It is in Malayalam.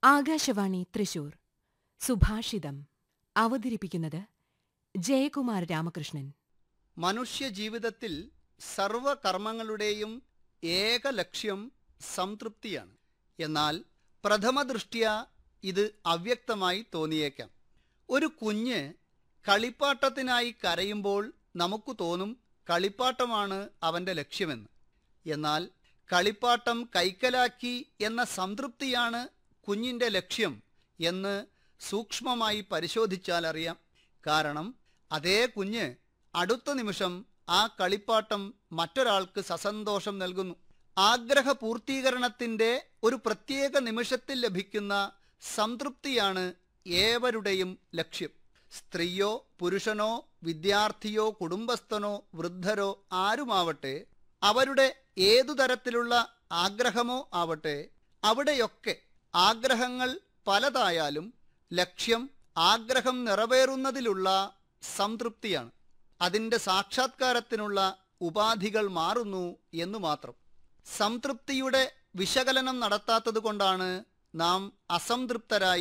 ആകാശവാണി തൃശൂർ സുഭാഷിതം അവതരിപ്പിക്കുന്നത് ജയകുമാർ രാമകൃഷ്ണൻ മനുഷ്യജീവിതത്തിൽ സർവകർമ്മങ്ങളുടെയും ഏക ലക്ഷ്യം സംതൃപ്തിയാണ് എന്നാൽ പ്രഥമദൃഷ്ട്യാ ഇത് അവ്യക്തമായി തോന്നിയേക്കാം ഒരു കുഞ്ഞ് കളിപ്പാട്ടത്തിനായി കരയുമ്പോൾ നമുക്ക് തോന്നും കളിപ്പാട്ടമാണ് അവൻ്റെ ലക്ഷ്യമെന്ന് എന്നാൽ കളിപ്പാട്ടം കൈക്കലാക്കി എന്ന സംതൃപ്തിയാണ് കുഞ്ഞിൻ്റെ ലക്ഷ്യം എന്ന് സൂക്ഷ്മമായി പരിശോധിച്ചാൽ അറിയാം കാരണം അതേ കുഞ്ഞ് അടുത്ത നിമിഷം ആ കളിപ്പാട്ടം മറ്റൊരാൾക്ക് സസന്തോഷം നൽകുന്നു ആഗ്രഹ പൂർത്തീകരണത്തിൻ്റെ ഒരു പ്രത്യേക നിമിഷത്തിൽ ലഭിക്കുന്ന സംതൃപ്തിയാണ് ഏവരുടെയും ലക്ഷ്യം സ്ത്രീയോ പുരുഷനോ വിദ്യാർത്ഥിയോ കുടുംബസ്ഥനോ വൃദ്ധരോ ആരുമാവട്ടെ അവരുടെ ഏതു തരത്തിലുള്ള ആഗ്രഹമോ ആവട്ടെ അവിടെയൊക്കെ ആഗ്രഹങ്ങൾ പലതായാലും ലക്ഷ്യം ആഗ്രഹം നിറവേറുന്നതിലുള്ള സംതൃപ്തിയാണ് അതിൻ്റെ സാക്ഷാത്കാരത്തിനുള്ള ഉപാധികൾ മാറുന്നു എന്നു മാത്രം സംതൃപ്തിയുടെ വിശകലനം നടത്താത്തതുകൊണ്ടാണ് നാം അസംതൃപ്തരായി